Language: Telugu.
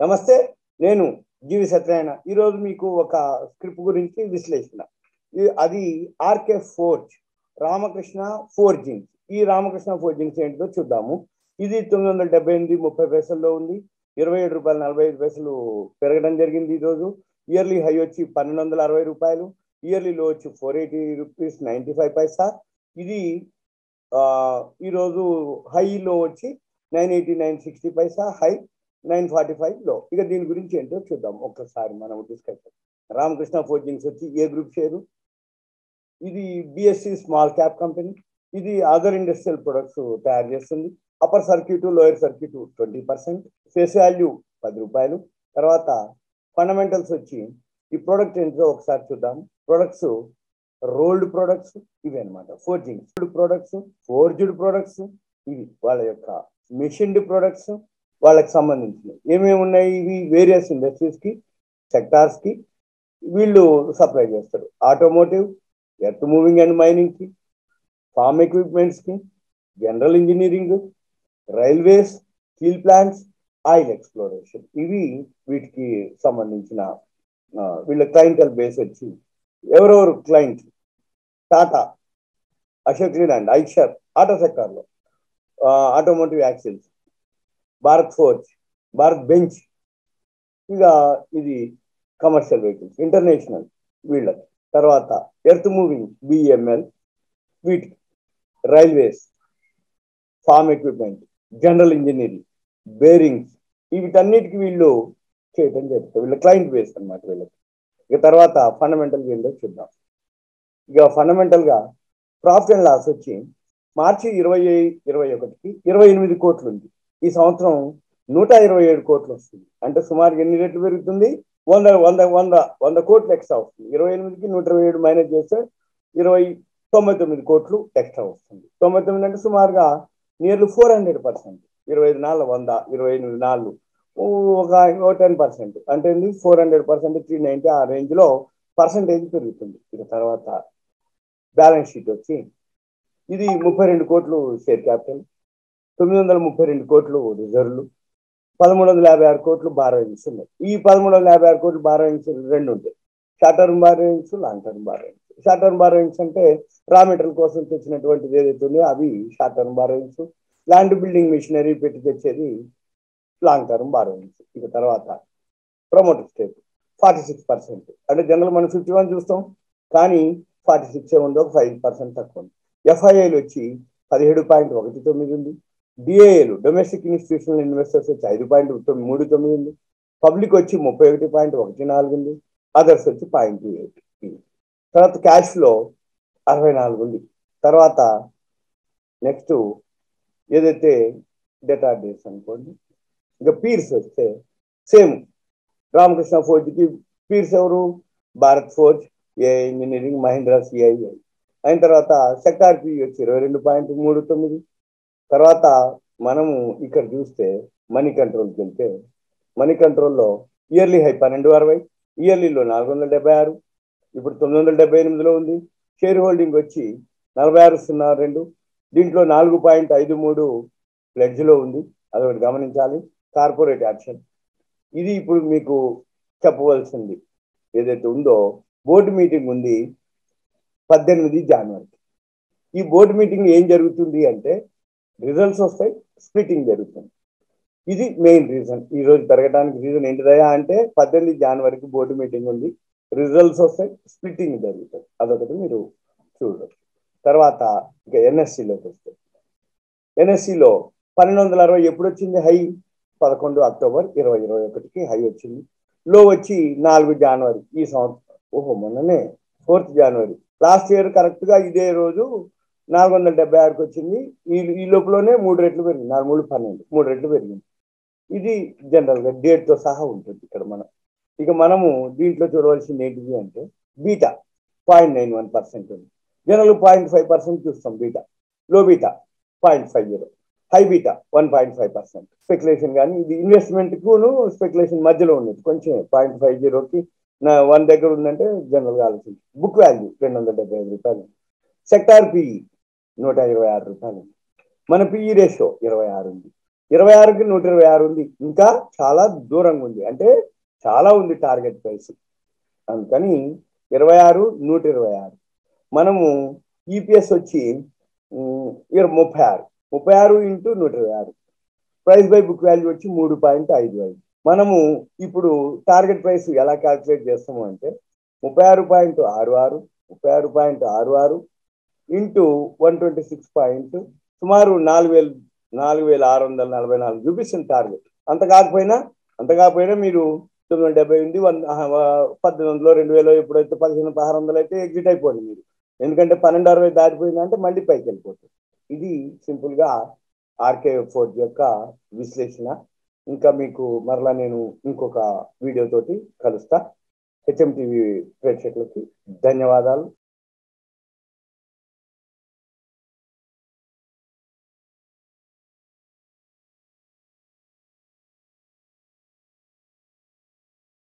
నమస్తే నేను జీవి సత్యనారాయణ ఈరోజు మీకు ఒక స్క్రిప్ట్ గురించి విశ్లేషణ ఈ- అది ఆర్కే ఫోర్జ్ రామకృష్ణ ఫోర్జింగ్స్ ఈ రామకృష్ణ ఫోర్జింగ్స్ ఏంటో చూద్దాము ఇది తొమ్మిది వందల డెబ్బై ఎనిమిది ముప్పై పైసల్లో ఉంది ఇరవై ఏడు రూపాయలు నలభై ఐదు పైసలు పెరగడం జరిగింది ఈరోజు ఇయర్లీ హై వచ్చి పన్నెండు వందల అరవై రూపాయలు ఇయర్లీ లో వచ్చి four eighty rupees ninety five paisa ఇది ఆ, ఈరోజు హైలో వచ్చి nine eighty nine sixty paisa high nine forty five లో ఇక దీని గురించి ఏంటో చూద్దాం ఒక్కసారి మనం డిస్కస్ రామకృష్ణ ఫోర్జింగ్స్ వచ్చి ఏ గ్రూప్ షేరు ఇది బిఎస్సి స్మాల్ క్యాప్ కంపెనీ ఇది అదర్ ఇండస్ట్రియల్ ప్రొడక్ట్స్ తయారు చేస్తుంది upper circuit lower circuit twenty percent face value పది రూపాయలు తర్వాత ఫండమెంటల్స్ వచ్చి ఈ ప్రోడక్ట్ ఏంటో ఒకసారి చూద్దాం ప్రొడక్ట్స్ రోల్డ్ ప్రొడక్ట్స్ ఇవి అనమాట ఫోర్జింగ్ ప్రొడక్ట్స్ ఫోర్జ్డ్ ప్రొడక్ట్స్ ఇవి వాళ్ళ యొక్క మిషన్డ్ ప్రొడక్ట్స్ వాళ్ళకి సంబంధించినవి ఏమేమి ఉన్నాయి ఇవి వేరియస్ ఇండస్ట్రీస్ కి సెక్టార్స్ కి వీళ్ళు సప్లై చేస్తారు automotive earth moving and mining కి ఫార్మ్ ఎక్విప్మెంట్స్ కి general engineering railways steel plants oil exploration ఇవి వీటికి సంబంధించిన ఆ, వీళ్ళ క్లయింటల్ బేస్ వచ్చి ఎవరెవరు client Tata Ashok Leyland Eicher auto సెక్టార్లో automotive axles Bharat Forge Bharat Benz ఇక ఇది కమర్షియల్ వెహికల్స్ ఇంటర్నేషనల్ వీళ్ళకి తర్వాత ఎర్త్ మూవింగ్ బిఎంఎల్ వీటికి railways farm equipment general engineering bearings వీటన్నిటికి వీళ్ళు చేయటం జరుగుతుంది వీళ్ళ క్లయింట్ బేస్ అన్నమాట వీళ్ళకి ఇక తర్వాత ఫండమెంటల్ ఏంటో చూద్దాం ఇక ఫండమెంటల్ గా ప్రాఫిట్ అండ్ లాస్ వచ్చి మార్చి ఇరవై ఇరవై ఒకటికి ఇరవై ఎనిమిది కోట్లు ఉంది ఈ సంవత్సరం నూట ఇరవై ఏడు కోట్లు వస్తుంది అంటే సుమారు ఎన్ని రెట్లు పెరుగుతుంది వంద వంద వంద వంద కోట్లు ఎక్స్ట్రా వస్తుంది ఇరవై ఎనిమిదికి నూట ఇరవై ఏడు మైనస్ చేస్తే ఇరవై తొంభై తొమ్మిది కోట్లు ఎక్స్ట్రా వస్తుంది తొంభై తొమ్మిది అంటే సుమారుగా నియర్లీ ఫోర్ హండ్రెడ్ పర్సెంట్ ఇరవై ఐదు నాలుగు వంద ఇరవై ఎనిమిది నాలుగు ఒక టెన్ పర్సెంట్ అంటే four hundred percent three ninety ఆ రేంజ్ లో పర్సంటేజ్ పెరుగుతుంది ఇక తర్వాత బ్యాలెన్స్ షీట్ వచ్చి ఇది ముప్పై రెండు కోట్లు షేర్ క్యాపిటల్ తొమ్మిది వందల ముప్పై రెండు కోట్లు రిజర్వ్లు పదమూడు వందల యాభై ఆరు కోట్లు బారోయింగ్స్ ఉన్నాయి ఈ పదమూడు వందల యాభై ఆరు కోట్లు బారోయింగ్స్ రెండు ఉంటాయి short term borrowings long term borrowings short term borrowings అంటే రా మెటీరియల్ కోసం తెచ్చినటువంటిది ఏదైతే ఉందో అవి short term borrowings land building machinery పెట్టి తెచ్చేది లాంగ్ టర్మ్ బారోయింగ్స్ ఇక తర్వాత promoter stake forty six percent అంటే జనరల్ మనం ఫిఫ్టీ వన్ చూస్తాం కానీ ఫార్టీ సిక్స్ ఉంది ఒక ఫైవ్ పర్సెంట్ తక్కువ ఉంది ఎఫ్ఐఐలు వచ్చి పదిహేడు పాయింట్ ఒకటి తొమ్మిది ఉంది డిఏఏలు డొమెస్టిక్ ఇన్స్టిట్యూషనల్ ఇన్వెస్టర్స్ వచ్చి ఐదు పాయింట్ తొమ్మిది మూడు తొమ్మిది ఉంది పబ్లిక్ వచ్చి ముప్పై ఒకటి పాయింట్ ఒకటి నాలుగు ఉంది అదర్స్ వచ్చి పాయింట్ ఎయిట్ తర్వాత క్యాష్ ఫ్లో అరవై నాలుగు ఉంది తర్వాత నెక్స్ట్ ఏదైతే డేటా డేస్ అనుకోండి ఇంకా పీర్స్ వస్తే సేమ్ రామకృష్ణ ఫోర్జ్కి పీర్స్ ఎవరు భారత్ ఫోర్జ్ ఏ ఇంజనీరింగ్ మహేంద్ర సిఐఐ అయిన తర్వాత సెక్టార్ పి వచ్చి ఇరవై రెండు పాయింట్ మూడు తొమ్మిది తర్వాత మనము ఇక్కడ చూస్తే మనీ కంట్రోల్కి వెళ్తే మనీ కంట్రోల్లో ఇయర్లీ హై పన్నెండు అరవై ఇయర్లీలో నాలుగు వందల డెబ్బై ఆరు ఇప్పుడు తొమ్మిది వందల డెబ్బై ఎనిమిదిలో ఉంది షేర్ హోల్డింగ్ వచ్చి నలభై ఆరు సున్నా రెండు దీంట్లో నాలుగు పాయింట్ ఐదు మూడు ప్లెడ్జ్లో ఉంది అదొకటి గమనించాలి కార్పొరేట్ యాక్షన్ ఇది ఇప్పుడు మీకు చెప్పవలసింది ఏదైతే ఉందో బోర్డు మీటింగ్ ఉంది పద్దెనిమిది జనవరి ఈ బోర్డు మీటింగ్ ఏం జరుగుతుంది అంటే రిజల్ట్స్ వస్తాయి స్ప్లిటింగ్ జరుగుతుంది ఇది మెయిన్ రీజన్ ఈ రోజు జరగడానికి రీజన్ ఏంటిదయా అంటే పద్దెనిమిది జనవరికి బోర్డు మీటింగ్ ఉంది రిజల్ట్స్ వస్తాయి స్ప్లిట్టింగ్ జరుగుతుంది అదొకటి మీరు చూడవచ్చు తర్వాత ఇక ఎన్ఎస్సిలోకి వస్తే ఎన్ఎస్సిలో పన్నెండు వందల అరవై ఎప్పుడు వచ్చింది హై పదకొండు అక్టోబర్ ఇరవై ఇరవై ఒకటికి హై వచ్చింది లో వచ్చి నాలుగు జనవరి ఈ సంవత్సరం ఓహో మొన్ననే ఫోర్త్ జనవరి లాస్ట్ ఇయర్ కరెక్ట్ గా ఇదే రోజు నాలుగు వందల డెబ్బై ఆరుకి వచ్చింది ఈ ఈ లోపలనే మూడు రెట్లు పెరిగింది నాలుగు మూడు పన్నెండు మూడు రెట్లు పెరిగింది ఇది జనరల్ గా డేట్ తో సహా ఉంటుంది ఇక్కడ మనం ఇక మనము దీంట్లో చూడవలసింది ఏంటిది అంటే beta point nine one percent ఉంది జనరల్ పాయింట్ ఫైవ్ పర్సెంట్ చూస్తాం బీటా లో beta point five zero high beta one point five percent speculation కానీ ఇది ఇన్వెస్ట్మెంట్ కును స్పెక్యులేషన్ మధ్యలో ఉన్నది కొంచెం పాయింట్ ఫైవ్ జీరోకి నా వన్ దగ్గర ఉందంటే జనరల్ గా ఆలోచించి బుక్ వాల్యూ రెండు వందల డెబ్బై ఐదు రూపాయలు సెక్టార్ పిఈ నూట ఇరవై ఆరు రూపాయలు మన పిఈ రేషియో ఇరవై ఆరు ఉంది ఇరవై ఆరుకి నూట ఇరవై ఆరు ఉంది ఇంకా చాలా దూరంగా ఉంది అంటే చాలా ఉంది టార్గెట్ ప్రైస్ అందుకని ఇరవై ఆరు నూట ఇరవై ఆరు మనము ఈపీఎస్ వచ్చి ఇరవై ముప్పై ఆరు ముప్పై ఆరు ఇంటూ నూట ఇరవై ఆరు ప్రైస్ బై బుక్ వాల్యూ వచ్చి మూడు పాయింట్ ఐదు ఐదు మనము ఇప్పుడు టార్గెట్ ప్రైస్ ఎలా క్యాల్కులేట్ చేస్తాము అంటే ముప్పై ఆరు పాయింట్ ఆరు ఆరు ముప్పై ఆరు పాయింట్ ఆరు ఆరు into one twenty six point సుమారు నాలుగు వేలు నాలుగు వేల ఆరు వందల నలభై నాలుగు చూపిస్తుంది టార్గెట్ అంత కాకపోయినా అంత కాకపోయినా మీరు తొమ్మిది వందల డెబ్బై ఉంది వన్ పద్దెనిమిది వందలు రెండు వేలు ఎప్పుడైతే పదిహేను పదహారు వందలు అయితే ఎగ్జిట్ అయిపోయింది మీరు ఎందుకంటే పన్నెండు అరవై దాటిపోయిందంటే మళ్ళీ పైకి వెళ్ళిపోతుంది ఇది సింపుల్గా ఆర్కే ఫోర్జ్ యొక్క విశ్లేషణ ఇంకా మీకు మరలా నేను ఇంకొక వీడియో తోటి కలుస్తా హెచ్ఎం టీవీ ప్రేక్షకులకి ధన్యవాదాలు